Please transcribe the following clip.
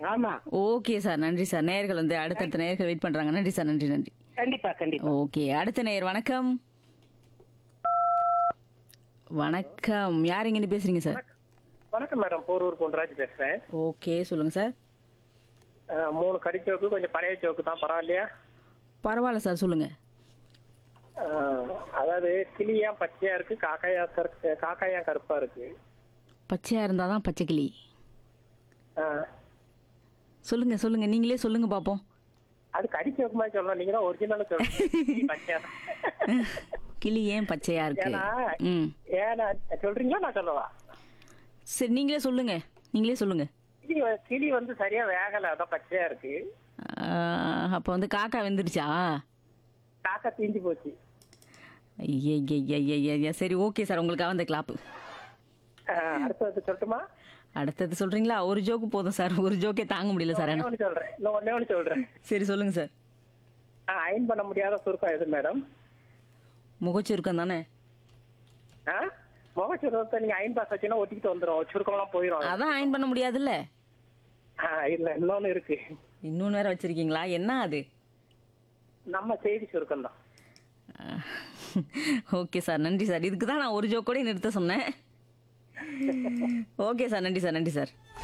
ஆமா okay sir நன்றி sir நேயர்கள் வந்து அடுத்தடுத்த நேயர்கள் வெயிட் பண்றாங்க நன்றி சார் நன்றி நன்றி கண்டிப்பா கண்டிப்பா ஓகே அடுத்த நேயர் வணக்கம் வணக்கம் யார் இங்க பேசுறீங்க சார் வணக்கம் மேடம் போரூர் பொன்ராஜ் பேசுறேன் ஓகே சொல்லுங்க சார் அஹ், மூணு கறி சோக்கு கொஞ்சம் பழைய சோக்கு தான் பரவாயில்லையா பரவாயில்ல சார் சொல்லுங்க அஹ், அதாவது கிளியா பச்சையா இருக்கு காக்காயா கரு- காக்காயா கருப்பா இருக்கு பச்சையா இருந்தாதான் பச்சை கிளி அஹ், சொல்லுங்க சொல்லுங்க நீங்களே சொல்லுங்க பாப்போம் அது கறி சோக்கு மாதிரி சொல்லலாம் நீங்க தான் ஒரிஜினல் சொல்றீங்க பச்சையா தான். கிளி ஏன் பச்சையா இருக்கு ஏன்னா ம் ஏன்னா சொல்றீங்களா நான் சொல்லவா சரி நீங்களே சொல்லுங்க நீங்களே சொல்லுங்க கிளி வ- கிளி வந்து சரியா வேகல அதான் பச்சையா இருக்கு ஆஹ், அப்ப வந்து காக்கா வெந்துருச்சா காக்கா தீஞ்சு போச்சு ஐயா சரி ஓகே சார் உங்களுக்காக அந்த கிளாப்பு அஹ், அடுத்தது சொல்லட்டுமா அடுத்தது சொல்றீங்களா ஒரு ஜோக்கு போதும் சார் ஒரு ஜோக்கே தாங்க முடியல சார் ஒண்ணே எனக்கு ஒண்ணு சொல்றேன் இன்னும் ஒண்ணே ஒண்ணு சொல்றேன் சரி சொல்லுங்க சார் அயன் பண்ண முடியாத சுருக்கம் எது மேடம் முகச்சுருக்கம் தானே ஆ முகச்சுருக்கத்தை நீங்க அயன் பாஸ் வச்சுன்னா ஒட்டிக்கிட்டு வந்துடும் சுருக்கம்லாம் போயிடும் அதான் அயன் பண்ண முடியாதுல்ல ஆ, இல்ல இன்னொன்னு இருக்கு இன்னொன்று வேற வச்சிருக்கீங்களா என்ன அது நம்ம செய்தி சுருக்கம் தான் ஓகே சார் நன்றி சார் இதுக்கு தான் நான் ஒரு ஜோக் கூட நிறுத்த சொன்னேன் ஓகே சார் நன்றி சார் நன்றி சார்